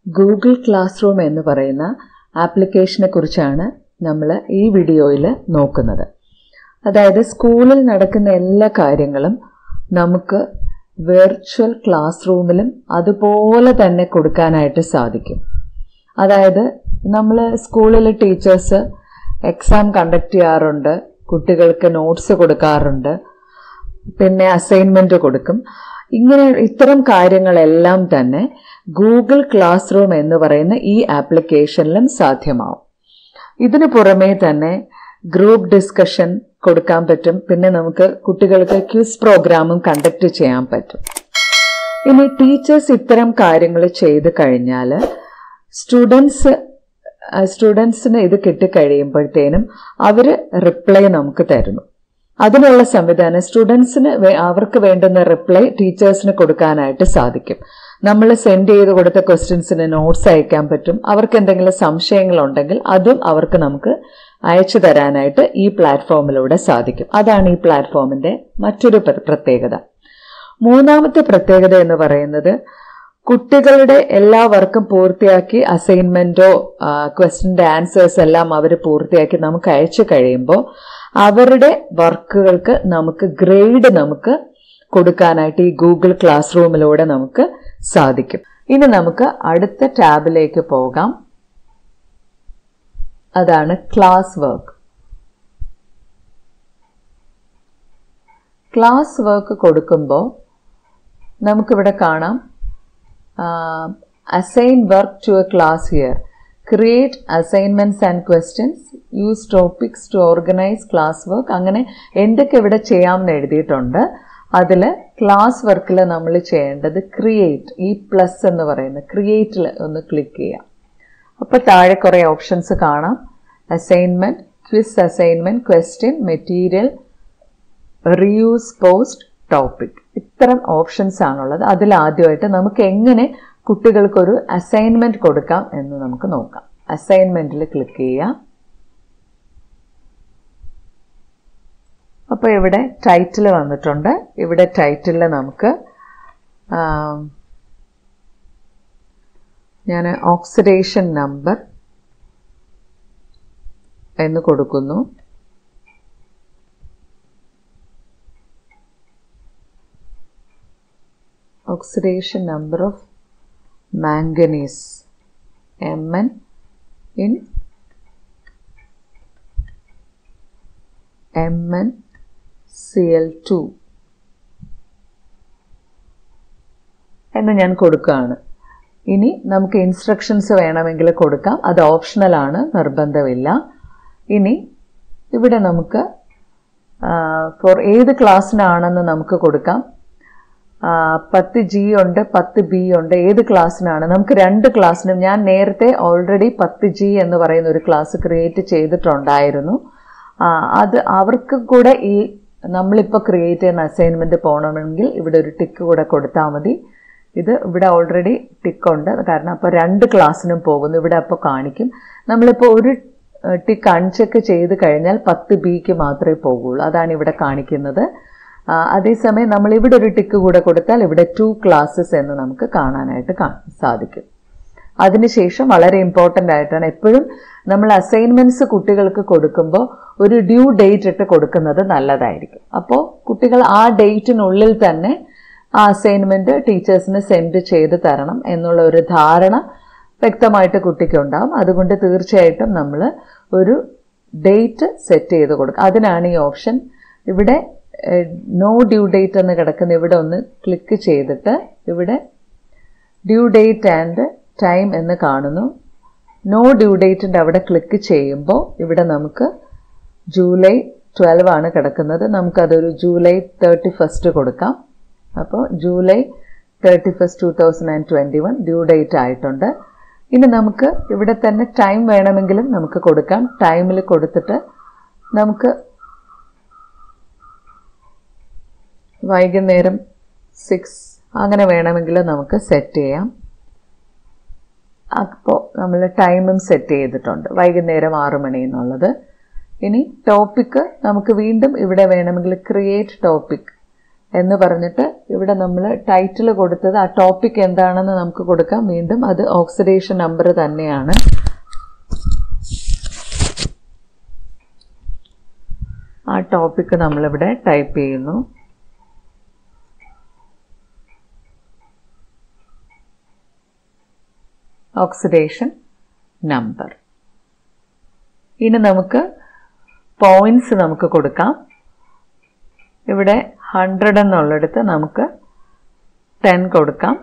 Google class room എന്ന് പറയുന്ന ആപ്ലിക്കേഷനെ കുറിച്ചാണ് നമ്മൾ ഈ വീഡിയോയിൽ നോക്കുന്നത് അതായത് സ്കൂളിൽ നടക്കുന്ന എല്ലാ കാര്യങ്ങളും നമുക്ക് വെർച്വൽ ക്ലാസ് റൂമിലും അതുപോലെ തന്നെ കൊടുക്കാനായിട്ട് സാധിക്കും അതായത് നമ്മൾ സ്കൂളിൽ ടീച്ചേഴ്സ് എക്സാം കണ്ടക്ട് ചെയ്യാറുണ്ട് കുട്ടികൾക്ക് നോട്ട്സ് കൊടുക്കാറുണ്ട് പിന്നെ അസൈൻമെന്റ് കൊടുക്കും ഇങ്ങനെ ഇത്തരം കാര്യങ്ങളെല്ലാം തന്നെ ഗൂഗിൾ ക്ലാസ് റൂം എന്ന് പറയുന്ന ഈ ആപ്ലിക്കേഷനിലും സാധ്യമാവും ഇതിനു പുറമേ തന്നെ ഗ്രൂപ്പ് ഡിസ്കഷൻ കൊടുക്കാൻ പറ്റും പിന്നെ നമുക്ക് കുട്ടികൾക്ക് ക്യൂസ് പ്രോഗ്രാമും കണ്ടക്ട് ചെയ്യാൻ പറ്റും ഇനി ടീച്ചേഴ്സ് ഇത്തരം കാര്യങ്ങൾ ചെയ്ത് കഴിഞ്ഞാൽ സ്റ്റുഡൻസ് സ്റ്റുഡൻസിന് ഇത് കിട്ടിക്കഴിയുമ്പോഴത്തേനും അവർ റിപ്ലൈ നമുക്ക് തരുന്നു അതിനുള്ള സംവിധാനം സ്റ്റുഡൻസിന് അവർക്ക് വേണ്ടുന്ന റിപ്ലൈ ടീച്ചേഴ്സിന് കൊടുക്കാനായിട്ട് സാധിക്കും നമ്മൾ സെൻഡ് ചെയ്ത് കൊടുത്ത ക്വസ്റ്റ്യൻസിന് നോട്ട്സ് അയക്കാൻ പറ്റും അവർക്ക് എന്തെങ്കിലും സംശയങ്ങളുണ്ടെങ്കിൽ അതും അവർക്ക് നമുക്ക് അയച്ചു തരാനായിട്ട് ഈ പ്ലാറ്റ്ഫോമിലൂടെ സാധിക്കും അതാണ് ഈ പ്ലാറ്റ്ഫോമിന്റെ മറ്റൊരു പ്രത്യേകത മൂന്നാമത്തെ പ്രത്യേകത എന്ന് പറയുന്നത് കുട്ടികളുടെ എല്ലാ വർക്കും പൂർത്തിയാക്കി അസൈൻമെന്റോ ക്വസ്റ്റിന്റെ ആൻസേഴ്സ് എല്ലാം അവർ പൂർത്തിയാക്കി നമുക്ക് അയച്ചു കഴിയുമ്പോൾ അവരുടെ വർക്കുകൾക്ക് നമുക്ക് ഗ്രേഡ് നമുക്ക് കൊടുക്കാനായിട്ട് ഈ ഗൂഗിൾ ക്ലാസ് റൂമിലൂടെ നമുക്ക് സാധിക്കും ഇനി നമുക്ക് അടുത്ത ടാബിലേക്ക് പോകാം അതാണ് ക്ലാസ് വർക്ക് ക്ലാസ് വർക്ക് കൊടുക്കുമ്പോൾ നമുക്കിവിടെ കാണാം assign work to a class here create assignments and questions use topics to organise class work അങ്ങനെ എന്തൊക്കെ ഇവിടെ ചെയ്യാമെന്ന് എഴുതിയിട്ടുണ്ട് അതിൽ ക്ലാസ് വർക്കിൽ നമ്മൾ ചെയ്യേണ്ടത് ക്രിയേറ്റ് ഈ പ്ലസ് എന്ന് പറയുന്ന ക്രിയേറ്റിൽ ഒന്ന് ക്ലിക്ക് ചെയ്യാം അപ്പോൾ താഴെ കുറേ ഓപ്ഷൻസ് കാണാം assignment quiz assignment question material reuse post topic ഇത്തരം ഓപ്ഷൻസ് ആണുള്ളത് അതിൽ ആദ്യമായിട്ട് നമുക്ക് എങ്ങനെ കുട്ടികൾക്കൊരു അസൈൻമെന്റ് കൊടുക്കാം എന്ന് നമുക്ക് നോക്കാം അസൈൻമെന്റിൽ ക്ലിക്ക് ചെയ്യാം അപ്പോൾ ഇവിടെ ടൈറ്റിൽ വന്നിട്ടുണ്ട് ഇവിടെ ടൈറ്റിലിൽ നമുക്ക് ഞാൻ ഓക്സിഡേഷൻ നമ്പർ എന്ന് കൊടുക്കുന്നു oxidation number of manganese Mn in MnCl2 എന്ന് ഞാൻ കൊടുക്കുകയാണ് ഇനി നമുക്ക് ഇൻസ്ട്രക്ഷൻസ് വേണമെങ്കിൽ കൊടുക്കാം അത് ഓപ്ഷണലാണ് നിർബന്ധമില്ല ഇനി ഇവിടെ നമുക്ക് ഫോർ ഏത് ക്ലാസ്സിനാണെന്ന് നമുക്ക് കൊടുക്കാം പത്ത് ജി ഉണ്ട് പത്ത് ബി ഉണ്ട് ഏത് ക്ലാസ്സിനാണ് നമുക്ക് രണ്ട് ക്ലാസ്സിനും ഞാൻ നേരത്തെ ഓൾറെഡി പത്ത് ജി എന്ന് പറയുന്ന ഒരു ക്ലാസ് ക്രിയേറ്റ് ചെയ്തിട്ടുണ്ടായിരുന്നു അത് അവർക്ക് കൂടെ ഈ നമ്മളിപ്പോൾ ക്രിയേറ്റ് ചെയ്യുന്ന അസൈൻമെൻറ്റ് പോകണമെങ്കിൽ ഇവിടെ ഒരു ടിക്ക് കൂടെ കൊടുത്താൽ മതി ഇത് ഇവിടെ ഓൾറെഡി ടിക്ക് ഉണ്ട് കാരണം അപ്പോൾ രണ്ട് ക്ലാസ്സിനും പോകുന്നു ഇവിടെ അപ്പോൾ കാണിക്കും നമ്മളിപ്പോൾ ഒരു ടിക്ക് അൺചെക്ക് ചെയ്ത് കഴിഞ്ഞാൽ പത്ത് ബിക്ക് മാത്രമേ പോകുള്ളൂ അതാണ് ഇവിടെ കാണിക്കുന്നത് അതേസമയം നമ്മൾ ഇവിടെ ഒരു ടിക്ക് കൂടെ കൊടുത്താൽ ഇവിടെ ടു ക്ലാസ്സസ് എന്ന് നമുക്ക് കാണാനായിട്ട് സാധിക്കും അതിനുശേഷം വളരെ ഇമ്പോർട്ടൻ്റ് ആയിട്ടാണ് എപ്പോഴും നമ്മൾ അസൈൻമെന്റ്സ് കുട്ടികൾക്ക് കൊടുക്കുമ്പോൾ ഒരു ഡ്യൂ ഡേറ്റ് ഇട്ട് കൊടുക്കുന്നത് നല്ലതായിരിക്കും അപ്പോൾ കുട്ടികൾ ആ ഡേറ്റിനുള്ളിൽ തന്നെ ആ അസൈൻമെന്റ് ടീച്ചേഴ്സിന് സെൻഡ് ചെയ്ത് തരണം എന്നുള്ള ഒരു ധാരണ വ്യക്തമായിട്ട് കുട്ടിക്കുണ്ടാവും അതുകൊണ്ട് തീർച്ചയായിട്ടും നമ്മൾ ഒരു ഡേറ്റ് സെറ്റ് ചെയ്ത് കൊടുക്കുക അതിനാണ് ഈ ഓപ്ഷൻ ഇവിടെ നോ ഡ്യൂ ഡേറ്റ് എന്ന് കിടക്കുന്ന ഇവിടെ ഒന്ന് ക്ലിക്ക് ചെയ്തിട്ട് ഇവിടെ ഡ്യൂ ഡേറ്റ് ആൻഡ് ടൈം എന്ന് കാണുന്നു നോ ഡ്യൂ ഡേറ്റിൻ്റെ അവിടെ ക്ലിക്ക് ചെയ്യുമ്പോൾ ഇവിടെ നമുക്ക് ജൂലൈ ട്വൽവ് ആണ് കിടക്കുന്നത് നമുക്കതൊരു ജൂലൈ തേർട്ടി ഫസ്റ്റ് കൊടുക്കാം അപ്പോൾ July thirty first two thousand and twenty one due date ആയിട്ടുണ്ട് ഇനി നമുക്ക് ഇവിടെ തന്നെ ടൈം വേണമെങ്കിലും നമുക്ക് കൊടുക്കാം ടൈമിൽ കൊടുത്തിട്ട് നമുക്ക് വൈകുന്നേരം സിക്സ് അങ്ങനെ വേണമെങ്കിൽ നമുക്ക് സെറ്റ് ചെയ്യാം അപ്പോൾ നമ്മൾ ടൈമും സെറ്റ് ചെയ്തിട്ടുണ്ട് വൈകുന്നേരം ആറു മണി എന്നുള്ളത് ഇനി ടോപ്പിക്ക് നമുക്ക് വീണ്ടും ഇവിടെ വേണമെങ്കിൽ ക്രിയേറ്റ് ടോപ്പിക് എന്ന് പറഞ്ഞിട്ട് ഇവിടെ നമ്മൾ ടൈറ്റിൽ കൊടുത്തത് ആ ടോപ്പിക് എന്താണെന്ന് നമുക്ക് കൊടുക്കാം വീണ്ടും അത് ഓക്സിഡേഷൻ നമ്പർ തന്നെയാണ് ആ ടോപ്പിക് നമ്മളിവിടെ ടൈപ്പ് ചെയ്യുന്നു ഓക്സിഡേഷൻ നമ്പർ ഇനി നമുക്ക് പോയിന്റ്സ് നമുക്ക് കൊടുക്കാം ഇവിടെ ഹൺഡ്രഡ് എന്നുള്ളിടത്ത് നമുക്ക് ടെൻ കൊടുക്കാം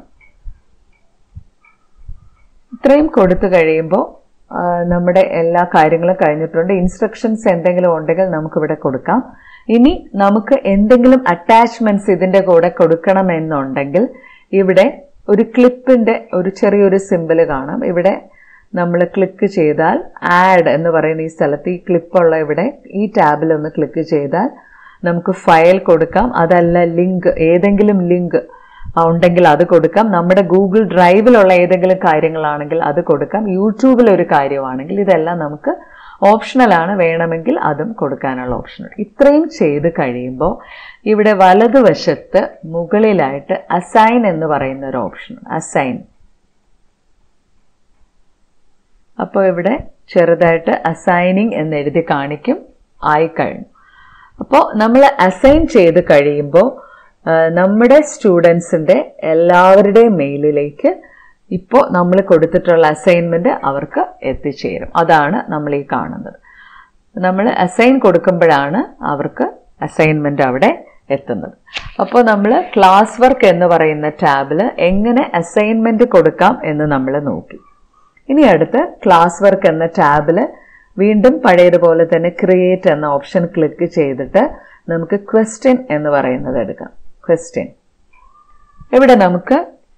ഇത്രയും കൊടുത്തു കഴിയുമ്പോൾ നമ്മുടെ എല്ലാ കാര്യങ്ങളും കഴിഞ്ഞിട്ടുണ്ട് ഇൻസ്ട്രക്ഷൻസ് എന്തെങ്കിലും ഉണ്ടെങ്കിൽ നമുക്കിവിടെ കൊടുക്കാം ഇനി നമുക്ക് എന്തെങ്കിലും അറ്റാച്ച്മെന്റ്സ് ഇതിൻ്റെ കൂടെ കൊടുക്കണമെന്നുണ്ടെങ്കിൽ ഇവിടെ ഒരു ക്ലിപ്പിൻ്റെ ഒരു ചെറിയൊരു സിമ്പിൾ കാണാം ഇവിടെ നമ്മൾ ക്ലിക്ക് ചെയ്താൽ ആഡ് എന്ന് പറയുന്ന ഈ സ്ഥലത്ത് ഈ ക്ലിപ്പുള്ള ഇവിടെ ഈ ടാബിൽ ഒന്ന് ക്ലിക്ക് ചെയ്താൽ നമുക്ക് ഫയൽ കൊടുക്കാം അതല്ല ലിങ്ക് ഏതെങ്കിലും ലിങ്ക് ഉണ്ടെങ്കിൽ അത് കൊടുക്കാം നമ്മുടെ ഗൂഗിൾ ഡ്രൈവിലുള്ള ഏതെങ്കിലും കാര്യങ്ങളാണെങ്കിൽ അത് കൊടുക്കാം യൂട്യൂബിൽ ഒരു കാര്യമാണെങ്കിൽ ഇതെല്ലാം നമുക്ക് ഓപ്ഷണലാണ് വേണമെങ്കിൽ അതും കൊടുക്കാനുള്ള ഓപ്ഷൻ ഇത്രയും ചെയ്ത് കഴിയുമ്പോൾ ഇവിടെ വലതുവശത്ത് മുകളിലായിട്ട് അസൈൻ എന്ന് പറയുന്ന ഒരു ഓപ്ഷൻ അസൈൻ അപ്പോൾ ഇവിടെ ചെറുതായിട്ട് അസൈനിങ് എന്ന് എഴുതി കാണിക്കും ആയിക്കഴിഞ്ഞു അപ്പോൾ നമ്മൾ അസൈൻ ചെയ്ത് കഴിയുമ്പോൾ നമ്മുടെ സ്റ്റുഡൻസിൻ്റെ എല്ലാവരുടെയും മെയിലിലേക്ക് ഇപ്പോൾ നമ്മൾ കൊടുത്തിട്ടുള്ള അസൈൻമെൻറ്റ് അവർക്ക് എത്തിച്ചേരും അതാണ് നമ്മൾ ഈ കാണുന്നത് നമ്മൾ അസൈൻ കൊടുക്കുമ്പോഴാണ് അവർക്ക് അസൈൻമെൻറ്റ് അവിടെ എത്തുന്നത് അപ്പോൾ നമ്മൾ ക്ലാസ് വർക്ക് എന്ന് പറയുന്ന ടാബിൽ എങ്ങനെ അസൈൻമെൻറ്റ് കൊടുക്കാം എന്ന് നമ്മൾ നോക്കി ഇനി അടുത്ത് ക്ലാസ് വർക്ക് എന്ന ടാബിൽ വീണ്ടും പഴയതുപോലെ തന്നെ ക്രിയേറ്റ് എന്ന ഓപ്ഷൻ ക്ലിക്ക് ചെയ്തിട്ട് നമുക്ക് ക്വസ്റ്റ്യൻ എന്ന് പറയുന്നത് എടുക്കാം ക്വസ്റ്റ്യൻ ഇവിടെ നമുക്ക്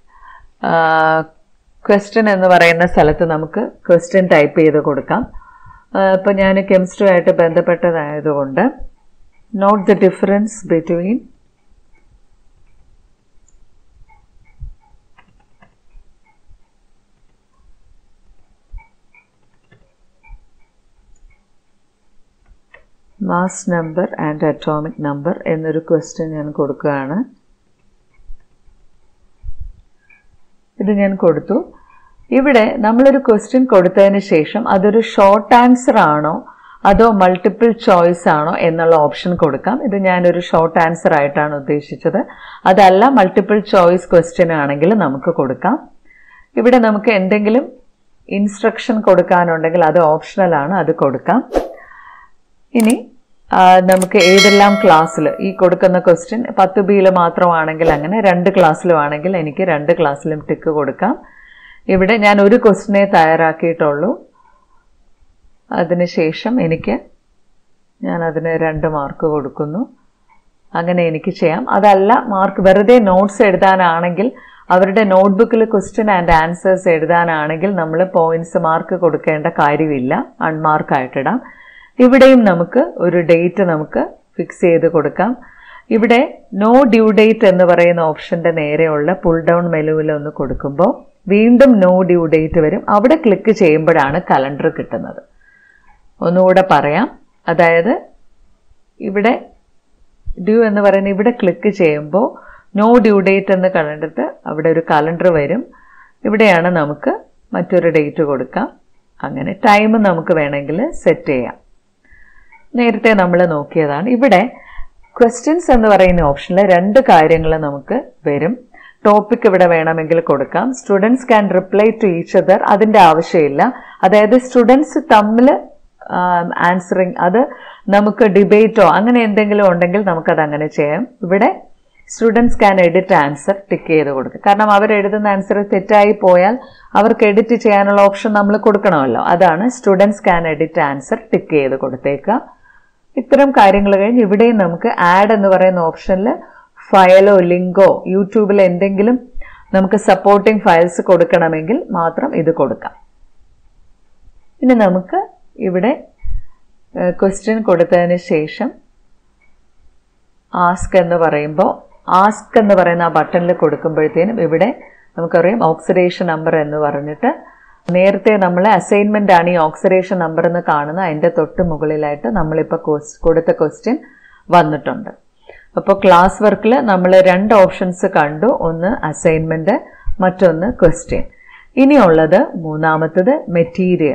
ക്വസ്റ്റ്യൻ എന്ന് പറയുന്ന സ്ഥലത്ത് നമുക്ക് ക്വസ്റ്റ്യൻ ടൈപ്പ് ചെയ്ത് കൊടുക്കാം ഇപ്പോൾ ഞാൻ കെമിസ്ട്രിയായിട്ട് ബന്ധപ്പെട്ടതായതുകൊണ്ട് note the difference between mass number and atomic number എന്നൊരു ക്വസ്റ്റ്യൻ ഞാൻ കൊടുക്കുകയാണ് ഇത് ഞാൻ കൊടുത്തു ഇവിടെ നമ്മളൊരു ക്വസ്റ്റ്യൻ കൊടുത്തതിന് ശേഷം അതൊരു ഷോർട്ട് ആൻസർ ആണോ അതോ മൾട്ടിപ്പിൾ ചോയ്സ് ആണോ എന്നുള്ള ഓപ്ഷൻ കൊടുക്കാം ഇത് ഞാനൊരു ഷോർട്ട് ആൻസർ ആയിട്ടാണ് ഉദ്ദേശിച്ചത് അതല്ല മൾട്ടിപ്പിൾ ചോയ്സ് ക്വസ്റ്റ്യൻ ആണെങ്കിൽ നമുക്ക് കൊടുക്കാം ഇവിടെ നമുക്ക് എന്തെങ്കിലും ഇൻസ്ട്രക്ഷൻ കൊടുക്കാനുണ്ടെങ്കിൽ അത് ഓപ്ഷണലാണ് അത് കൊടുക്കാം ഇനി നമുക്ക് ഏതെല്ലാം ക്ലാസ്സിൽ ഈ കൊടുക്കുന്ന ക്വസ്റ്റ്യൻ പത്ത് ബിയിൽ മാത്രമാണെങ്കിൽ അങ്ങനെ രണ്ട് ക്ലാസ്സിലും ആണെങ്കിൽ എനിക്ക് രണ്ട് ക്ലാസ്സിലും ടിക്ക് കൊടുക്കാം ഇവിടെ ഞാൻ ഒരു ക്വസ്റ്റിനെ തയ്യാറാക്കിയിട്ടുള്ളൂ അതിനുശേഷം എനിക്ക് ഞാൻ അതിന് രണ്ട് മാർക്ക് കൊടുക്കുന്നു അങ്ങനെ എനിക്ക് ചെയ്യാം അതല്ല മാർക്ക് വെറുതെ നോട്ട്സ് എഴുതാനാണെങ്കിൽ അവരുടെ നോട്ട്ബുക്കിൽ ക്വസ്റ്റ്യൻ ആൻഡ് ആൻസേഴ്സ് എഴുതാനാണെങ്കിൽ നമ്മൾ പോയിന്റ്സ് മാർക്ക് കൊടുക്കേണ്ട കാര്യമില്ല അൺമാർക്കായിട്ടിടാം ഇവിടെയും നമുക്ക് ഒരു ഡേറ്റ് നമുക്ക് ഫിക്സ് ചെയ്ത് കൊടുക്കാം ഇവിടെ നോ ഡ്യൂ ഡേറ്റ് എന്ന് പറയുന്ന ഓപ്ഷന്റെ നേരെയുള്ള പുൾ ഡൗൺ മെനുവിൽ ഒന്ന് കൊടുക്കുമ്പോൾ വീണ്ടും നോ ഡ്യൂ ഡേറ്റ് വരും അവിടെ ക്ലിക്ക് ചെയ്യുമ്പോഴാണ് കലണ്ടർ കിട്ടുന്നത് ഒന്നുകൂടെ പറയാം അതായത് ഇവിടെ ഡ്യൂ എന്ന് പറയുന്ന ഇവിടെ ക്ലിക്ക് ചെയ്യുമ്പോൾ നോ ഡ്യൂ ഡേറ്റ് എന്ന് കണ്ടിട്ട് അവിടെ ഒരു കലണ്ടർ വരും ഇവിടെയാണ് നമുക്ക് മറ്റൊരു ഡേറ്റ് കൊടുക്കാം അങ്ങനെ ടൈം നമുക്ക് വേണമെങ്കിൽ സെറ്റ് ചെയ്യാം നേരത്തെ നമ്മൾ നോക്കിയതാണ് ഇവിടെ ക്വസ്റ്റ്യൻസ് എന്ന് പറയുന്ന ഓപ്ഷനിൽ രണ്ട് കാര്യങ്ങൾ നമുക്ക് വരും ടോപ്പിക് ഇവിടെ വേണമെങ്കിൽ കൊടുക്കാം students can reply to each other അതിൻ്റെ ആവശ്യമില്ല അതായത് സ്റ്റുഡൻസ് തമ്മിൽ ആൻസറിങ് അത് നമുക്ക് ഡിബേറ്റോ അങ്ങനെ എന്തെങ്കിലും ഉണ്ടെങ്കിൽ നമുക്കത് അങ്ങനെ ചെയ്യാം ഇവിടെ students can edit answer tick ചെയ്ത് കൊടുക്കുക കാരണം അവർ എഴുതുന്ന ആൻസർ തെറ്റായി പോയാൽ അവർക്ക് എഡിറ്റ് ചെയ്യാനുള്ള ഓപ്ഷൻ നമ്മൾ കൊടുക്കണമല്ലോ അതാണ് students can edit answer tick ചെയ്ത് കൊടുത്തേക്കുക ഇത്തരം കാര്യങ്ങൾ കഴിഞ്ഞ് ഇവിടെയും നമുക്ക് ആഡ് എന്ന് പറയുന്ന ഓപ്ഷനിൽ ഫയലോ ലിങ്കോ യൂട്യൂബിൽ എന്തെങ്കിലും നമുക്ക് സപ്പോർട്ടിംഗ് ഫയൽസ് കൊടുക്കണമെങ്കിൽ മാത്രം ഇത് കൊടുക്കാം ഇനി നമുക്ക് ഇവിടെ ക്വസ്റ്റ്യൻ കൊടുത്തതിന് ശേഷം ആസ്ക് എന്ന് പറയുമ്പോൾ ആസ്ക് എന്ന് പറയുന്ന ആ ബട്ടണിൽ കൊടുക്കുമ്പോഴത്തേനും ഇവിടെ നമുക്കറിയാം ഓക്സിഡേഷൻ നമ്പർ എന്ന് പറഞ്ഞിട്ട് നേരത്തെ നമ്മൾ അസൈൻമെൻ്റ് ആണ് ഈ ഓക്സിഡേഷൻ നമ്പർ എന്ന് കാണുന്ന അതിൻ്റെ തൊട്ട് മുകളിലായിട്ട് നമ്മളിപ്പോൾ കൊടുത്ത ക്വസ്റ്റ്യൻ വന്നിട്ടുണ്ട് അപ്പോൾ ക്ലാസ് വർക്കിൽ നമ്മൾ രണ്ട് ഓപ്ഷൻസ് കണ്ടു ഒന്ന് അസൈൻമെന്റ് മറ്റൊന്ന് ക്വസ്റ്റ്യൻ ഇനിയുള്ളത് മൂന്നാമത്തത് മെറ്റീരിയൽ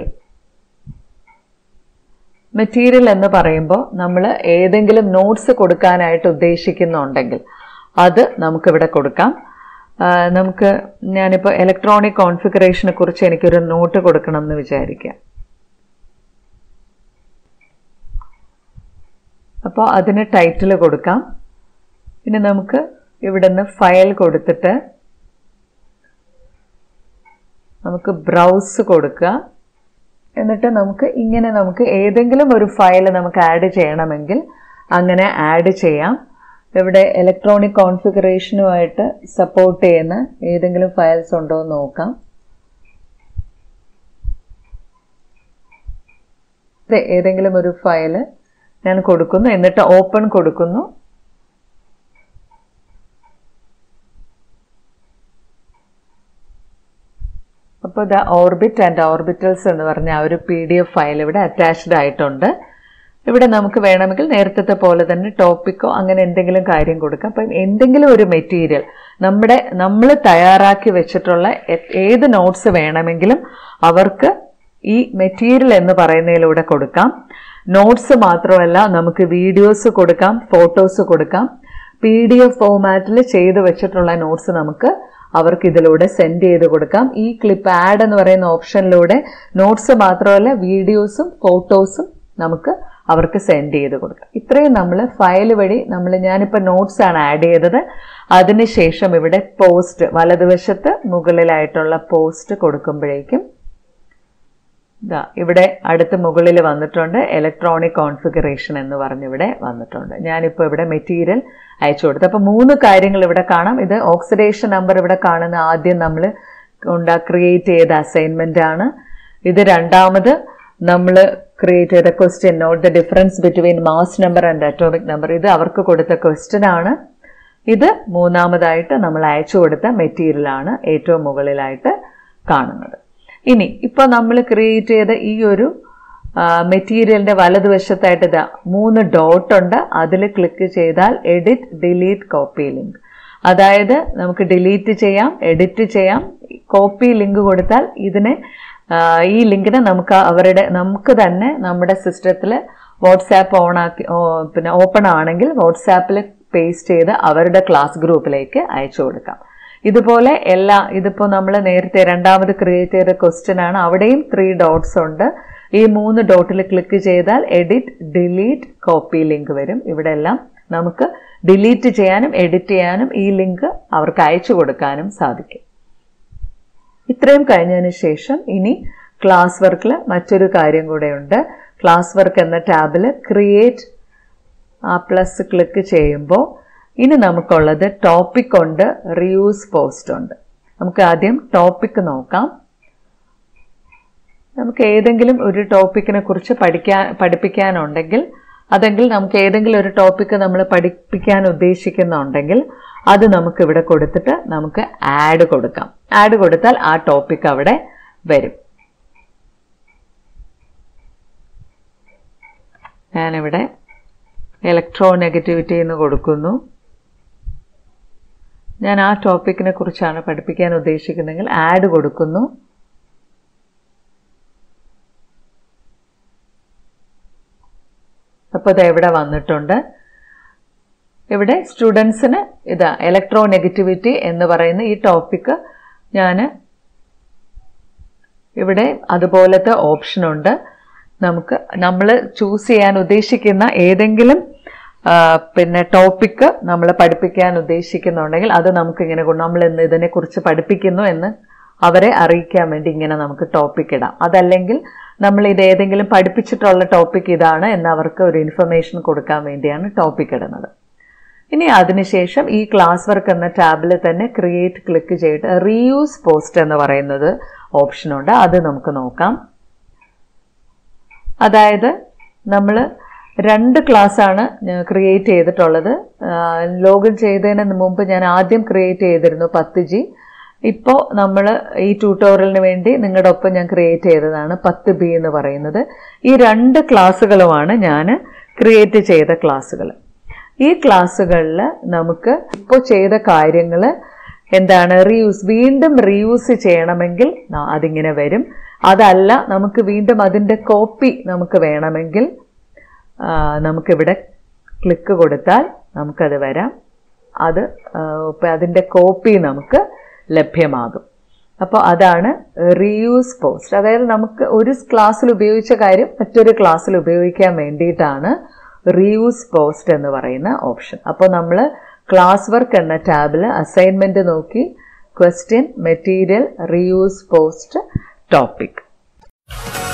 മെറ്റീരിയൽ എന്ന് പറയുമ്പോൾ നമ്മൾ ഏതെങ്കിലും നോട്ട്സ് കൊടുക്കാനായിട്ട് ഉദ്ദേശിക്കുന്നുണ്ടെങ്കിൽ അത് നമുക്കിവിടെ കൊടുക്കാം ആ, നമുക്ക് ഞാനിപ്പോൾ ഇലക്ട്രോണിക് കോൺഫിഗറേഷനെ കുറിച്ച് എനിക്കൊരു നോട്ട് കൊടുക്കണം എന്ന് വിചാരിക്കാം അപ്പോൾ അതിന് ടൈറ്റിൽ കൊടുക്കാം പിന്നെ നമുക്ക് ഇവിടുന്ന് ഫയൽ കൊടുത്തിട്ട് നമുക്ക് ബ്രൗസ് കൊടുക്കുക എന്നിട്ട് നമുക്ക് ഇങ്ങനെ നമുക്ക് ഏതെങ്കിലും ഒരു ഫയൽ നമുക്ക് ആഡ് ചെയ്യണമെങ്കിൽ അങ്ങനെ ആഡ് ചെയ്യാം ഇവിടെ ഇലക്ട്രോണിക് കോൺഫിഗറേഷനുമായിട്ട് സപ്പോർട്ട് ചെയ്യുന്ന ഏതെങ്കിലും ഫയൽസ് ഉണ്ടോ എന്ന് നോക്കാം ദേ, ഏതെങ്കിലും ഒരു ഫയല് ഞാൻ കൊടുക്കുന്നു എന്നിട്ട് ഓപ്പൺ കൊടുക്കുന്നു അപ്പോൾ ദ ഓർബിറ്റ് ആൻഡ് ഓർബിറ്റൽസ് എന്ന് പറഞ്ഞ ആ ഒരു പി ഡി എഫ് ഫയൽ ഇവിടെ അറ്റാച്ച്ഡ് ആയിട്ടുണ്ട് ഇവിടെ നമുക്ക് വേണമെങ്കിൽ നേരത്തെ പോലെ തന്നെ ടോപ്പിക്കോ അങ്ങനെ എന്തെങ്കിലും കാര്യം കൊടുക്കാം അപ്പം എന്തെങ്കിലും ഒരു മെറ്റീരിയൽ നമ്മുടെ നമ്മൾ തയ്യാറാക്കി വെച്ചിട്ടുള്ള എ- ഏത് നോട്ട്സ് വേണമെങ്കിലും അവർക്ക് ഈ മെറ്റീരിയൽ എന്ന് പറയുന്നതിലൂടെ കൊടുക്കാം നോട്ട്സ് മാത്രമല്ല നമുക്ക് വീഡിയോസ് കൊടുക്കാം ഫോട്ടോസ് കൊടുക്കാം പി ഡി എഫ് ഫോമാറ്റിൽ ചെയ്തു വെച്ചിട്ടുള്ള നോട്ട്സ് നമുക്ക് അവർക്ക് ഇതിലൂടെ സെൻഡ് ചെയ്ത് കൊടുക്കാം ഈ ക്ലിപ്പ് ആഡ് എന്ന് പറയുന്ന ഓപ്ഷനിലൂടെ നോട്ട്സ് മാത്രമല്ല വീഡിയോസും ഫോട്ടോസും നമുക്ക് അവർക്ക് സെൻഡ് ചെയ്ത് കൊടുക്കാം ഇത്രയും നമ്മൾ ഫയൽ വഴി നമ്മൾ ഞാനിപ്പോൾ നോട്ട്സ് ആണ് ആഡ് ചെയ്തത് അതിനുശേഷം ഇവിടെ പോസ്റ്റ് വലതുവശത്ത് മുകളിലായിട്ടുള്ള പോസ്റ്റ് കൊടുക്കുമ്പോഴേക്കും ഇതാ ഇവിടെ അടുത്ത് മുകളിൽ വന്നിട്ടുണ്ട് ഇലക്ട്രോണിക് കോൺഫിഗറേഷൻ എന്ന് പറഞ്ഞിവിടെ വന്നിട്ടുണ്ട് ഞാനിപ്പോൾ ഇവിടെ മെറ്റീരിയൽ അയച്ചു കൊടുത്തു അപ്പോൾ മൂന്ന് കാര്യങ്ങൾ ഇവിടെ കാണാം ഇത് ഓക്സിഡേഷൻ നമ്പർ ഇവിടെ കാണുന്ന ആദ്യം നമ്മൾ ഉണ്ടാ ക്രിയേറ്റ് ചെയ്ത അസൈൻമെന്റ് ആണ് ഇത് രണ്ടാമത് നമ്മൾ ക്രിയേറ്റ് ചെയ്ത question note the difference between mass number and atomic number ഇത് അവർക്ക് കൊടുത്ത ക്വസ്റ്റ്യൻ ആണ് ഇത് മൂന്നാമതായിട്ട് നമ്മൾ അയച്ചു കൊടുത്ത മെറ്റീരിയൽ ആണ് ഏറ്റവും മുകളിലായിട്ട് കാണുന്നത് ഇനി ഇപ്പോൾ നമ്മൾ ക്രിയേറ്റ് ചെയ്ത ഈ ഒരു മെറ്റീരിയലിന്റെ വലതുവശത്തായിട്ട് ഇതാ മൂന്ന് ഡോട്ട് ഉണ്ട് അതിൽ ക്ലിക്ക് ചെയ്താൽ എഡിറ്റ് ഡിലീറ്റ് കോപ്പി ലിങ്ക് അതായത് നമുക്ക് ഡിലീറ്റ് ചെയ്യാം എഡിറ്റ് ചെയ്യാം കോപ്പി ലിങ്ക് കൊടുത്താൽ ഇതിനെ ആ, ഈ ലിങ്കിനെ നമുക്ക് അവരുടെ നമുക്ക് തന്നെ നമ്മുടെ സിസ്റ്റത്തിൽ വാട്സാപ്പ് ഓൺ ആക്കി ഓ, പിന്നെ ഓപ്പൺ ആണെങ്കിൽ വാട്സാപ്പിൽ പേസ്റ്റ് ചെയ്ത് അവരുടെ ക്ലാസ് ഗ്രൂപ്പിലേക്ക് അയച്ചു കൊടുക്കാം ഇതുപോലെ എല്ലാ ഇതിപ്പോൾ നമ്മൾ നേരത്തെ രണ്ടാമത് ക്രിയേറ്റ് ചെയ്ത ക്വസ്റ്റ്യൻ ആണ് അവിടെയും ത്രീ ഡോട്ട്സ് ഉണ്ട് ഈ മൂന്ന് ഡോട്ടിൽ ക്ലിക്ക് ചെയ്താൽ എഡിറ്റ് ഡിലീറ്റ് കോപ്പി ലിങ്ക് വരും ഇവിടെ എല്ലാം നമുക്ക് ഡിലീറ്റ് ചെയ്യാനും എഡിറ്റ് ചെയ്യാനും ഈ ലിങ്ക് അവർക്ക് അയച്ചു കൊടുക്കാനും സാധിക്കും ഇത്രയും കഴിഞ്ഞതിന് ശേഷം ഇനി ക്ലാസ് വർക്കിൽ മറ്റൊരു കാര്യം കൂടെയുണ്ട് ക്ലാസ് വർക്ക് എന്ന ടാബിൽ ക്രിയേറ്റ് ആ പ്ലസ് ക്ലിക്ക് ചെയ്യുമ്പോൾ ഇനി നമുക്കുള്ളത് ടോപ്പിക് ഉണ്ട് റിയൂസ് പോസ്റ്റ് ഉണ്ട് നമുക്ക് ആദ്യം ടോപ്പിക് നോക്കാം നമുക്ക് ഏതെങ്കിലും ഒരു ടോപ്പിക്കിനെ കുറിച്ച് പഠിക്കാൻ പഠിപ്പിക്കാനുണ്ടെങ്കിൽ അതെങ്കിൽ നമുക്ക് ഏതെങ്കിലും ഒരു ടോപ്പിക്ക് നമ്മൾ പഠിപ്പിക്കാൻ ഉദ്ദേശിക്കുന്നുണ്ടെങ്കിൽ അത് നമുക്ക് ഇവിടെ കൊടുത്തിട്ട് നമുക്ക് ആഡ് കൊടുക്കാം ആഡ് കൊടുത്താൽ ആ ടോപ്പിക് അവിടെ വരും ഞാനിവിടെ ഇലക്ട്രോ നെഗറ്റിവിറ്റി എന്ന് കൊടുക്കുന്നു ഞാൻ ആ ടോപ്പിക്കിനെ കുറിച്ചാണ് പഠിപ്പിക്കാൻ ഉദ്ദേശിക്കുന്നതെങ്കിൽ ആഡ് കൊടുക്കുന്നു അപ്പോൾ ഇത് ഇവിടെ വന്നിട്ടുണ്ട് ഇവിടെ സ്റ്റുഡൻസിന് ഇതാ ഇലക്ട്രോ നെഗറ്റിവിറ്റി എന്ന് പറയുന്ന ഈ ടോപ്പിക്ക് ഞാൻ ഇവിടെ അതുപോലത്തെ ഓപ്ഷനുണ്ട് നമുക്ക് നമ്മൾ ചൂസ് ചെയ്യാൻ ഉദ്ദേശിക്കുന്ന ഏതെങ്കിലും ആ, പിന്നെ ടോപ്പിക്ക് നമ്മൾ പഠിപ്പിക്കാൻ ഉദ്ദേശിക്കുന്നുണ്ടെങ്കിൽ അത് നമുക്ക് ഇങ്ങനെ കൊണ്ട് നമ്മൾ ഇന്ന് ഇതിനെക്കുറിച്ച് പഠിപ്പിക്കുന്നു എന്ന് അവരെ അറിയിക്കാൻ വേണ്ടി ഇങ്ങനെ നമുക്ക് ടോപ്പിക് ഇടാം അതല്ലെങ്കിൽ നമ്മൾ ഇത് ഏതെങ്കിലും പഠിപ്പിച്ചിട്ടുള്ള ടോപ്പിക് ഇതാണ് എന്ന് അവർക്ക് ഒരു ഇൻഫർമേഷൻ കൊടുക്കാൻ വേണ്ടിയാണ് ടോപ്പിക് ഇടുന്നത് ഇനി അതിനുശേഷം ഈ ക്ലാസ് വർക്ക് എന്ന ടാബിൽ തന്നെ ക്രിയേറ്റ് ക്ലിക്ക് ചെയ്തിട്ട് റീയൂസ് പോസ്റ്റ് എന്ന് പറയുന്നത് ഓപ്ഷനുണ്ട് അത് നമുക്ക് നോക്കാം അതായത് നമ്മൾ രണ്ട് ക്ലാസ്സാണ് ക്രിയേറ്റ് ചെയ്തിട്ടുള്ളത് ലോഗിൻ ചെയ്തതിന് മുമ്പ് ഞാൻ ആദ്യം ക്രിയേറ്റ് ചെയ്തിരുന്നു പത്ത് ജി ഇപ്പോൾ നമ്മൾ ഈ ട്യൂട്ടോറിയലിന് വേണ്ടി നിങ്ങളുടെ ഒപ്പം ഞാൻ ക്രിയേറ്റ് ചെയ്തതാണ് പത്ത് ബി എന്ന് പറയുന്നത് ഈ രണ്ട് ക്ലാസ്സുകളുമാണ് ഞാൻ ക്രിയേറ്റ് ചെയ്ത ക്ലാസ്സുകൾ ഈ ക്ലാസ്സുകളിൽ നമുക്ക് ഇപ്പോൾ ചെയ്ത കാര്യങ്ങൾ എന്താണ് റീയൂസ് വീണ്ടും റീയൂസ് ചെയ്യണമെങ്കിൽ ന- അതിങ്ങനെ വരും അതല്ല നമുക്ക് വീണ്ടും അതിൻ്റെ കോപ്പി നമുക്ക് വേണമെങ്കിൽ ആ, നമുക്കിവിടെ ക്ലിക്ക് കൊടുത്താൽ നമുക്കത് വരാം അത് ഇപ്പം അതിൻ്റെ കോപ്പി നമുക്ക് ലഭ്യമാകും അപ്പോൾ അതാണ് റീയൂസ് പോസ്റ്റ് അതായത് നമുക്ക് ഒരു ക്ലാസ്സിൽ ഉപയോഗിച്ച കാര്യം മറ്റൊരു ക്ലാസ്സിൽ ഉപയോഗിക്കാൻ വേണ്ടിയിട്ടാണ് റീയൂസ് പോസ്റ്റ് എന്ന് പറയുന്ന ഓപ്ഷൻ അപ്പോൾ നമ്മൾ ക്ലാസ് വർക്ക് എന്ന ടാബിൽ അസൈൻമെൻറ്റ് നോക്കി question material reuse post topic